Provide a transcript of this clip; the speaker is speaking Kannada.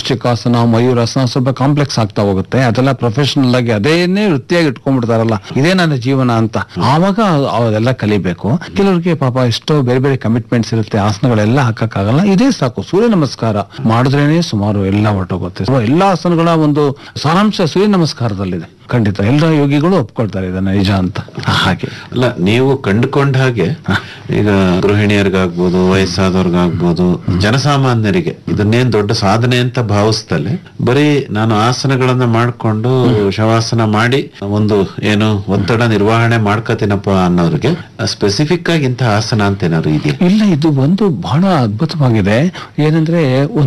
ವೃಶ್ಚಿಕಾಸನ ಮಯೂರಾಸನ ಸ್ವಲ್ಪ ಕಾಂಪ್ಲೆಕ್ಸ್ ಆಗ್ತಾ ಹೋಗುತ್ತೆ ಅದೆಲ್ಲ ಪ್ರೊಫೆಷನಲ್ ಆಗಿ ಅದೇನೇ ವೃತ್ತಿಯಾಗಿ ಇಟ್ಕೊಂಡ್ಬಿಡ್ತಾರಲ್ಲ ಇದೇ ನನ್ನ ಜೀವನ ಅಂತ ಆವಾಗ ಅದೆಲ್ಲ ಕಲಿಬೇಕು ಕೆಲವರಿಗೆ ಪಾಪ ಎಷ್ಟೋ ಬೇರೆ ಬೇರೆ ಕಮಿಟ್ಮೆಂಟ್ಸ್ ಇರುತ್ತೆ ಆಸನಗಳೆಲ್ಲ ಹಾಕಕ್ಕಾಗಲ್ಲ ಇದೇ ಸಾಕು ಸೂರ್ಯ ನಮಸ್ಕಾರ ಮಾಡಿದ್ರೇನೆ ಸುಮಾರು ಎಲ್ಲ ಹೊರಟೋಗುತ್ತೆ So, ಎಲ್ಲಾ ಆಸನಗಳ ಒಂದು ಸಾರಾಂಶ ಸೂರ್ಯ ನಮಸ್ಕಾರದಲ್ಲಿದೆ ಖಂಡಿತ ಎಲ್ಲ ಯೋಗಿಗಳು ಒಪ್ಕೊಳ್ತಾರೆ ಇದನ್ನ ನಿಜ ಅಂತ ಹಾಗೆ ಅಲ್ಲ ನೀವು ಕಂಡುಕೊಂಡ ಹಾಗೆ ಈಗ ಗೃಹಿಣಿಯರಿಗಾಗ್ಬೋದು ವಯಸ್ಸಾದವ್ರಿಗಾಗ್ಬೋದು ಜನಸಾಮಾನ್ಯರಿಗೆ ಇದನ್ನೇನ್ ದೊಡ್ಡ ಸಾಧನೆ ಅಂತ ಭಾವಿಸ್ತಲೆ ಬರೀ ನಾನು ಆಸನಗಳನ್ನ ಮಾಡ್ಕೊಂಡು ಶವಾಸನ ಮಾಡಿ ಒಂದು ಏನು ಒತ್ತಡ ನಿರ್ವಹಣೆ ಮಾಡ್ಕೋತೀನಪ್ಪ ಅನ್ನೋರಿಗೆ ಸ್ಪೆಸಿಫಿಕ್ ಆಗಿ ಇಂಥ ಆಸನ ಅಂತ ಏನಾದ್ರು ಇದೆಯಾ ಇಲ್ಲ ಇದು ಒಂದು ಬಹಳ ಅದ್ಭುತವಾಗಿದೆ ಏನಂದ್ರೆ